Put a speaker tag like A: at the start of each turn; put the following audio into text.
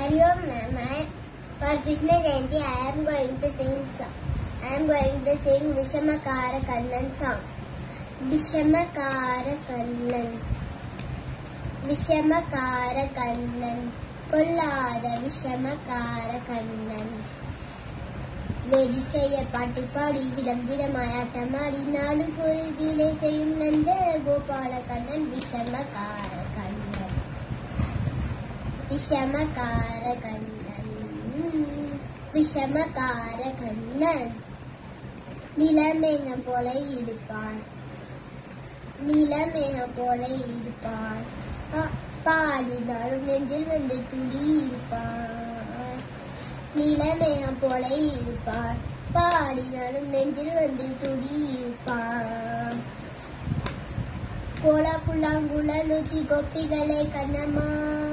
A: Hari Om Mama. For Krishna Jayanti, I am going to sing song. I am going to sing Vishamakara Kannan song. Vishamakara Kannan. விஷமக்கார Kannan கொல்லாத விஷமக்கார Kannan வேடிக்கைய பாட்டு பாடி விதம் விதமாய் ஆட்டமாடி நாடு பொருதிலே செய்யும் நந்த கோபால கண்ணன் விஷமக்கார கண்ணன் விஷமக்கார கண்ணன் விஷமக்கார கண்ணன் நிலமேகம் போல இருப்பான் நிலமேகம் போல இருப்பான் பா- பாடினாலும் நெஞ்சில் வந்து துடி இருப்பான் நிலமேகம் போல இருப்பான் பாடினாலும் நெஞ்சில் வந்து துடி இருப்பான் கோலா புல்லாங்குழல் ஊத்தி கோப்பிகளை கண்ணம்மா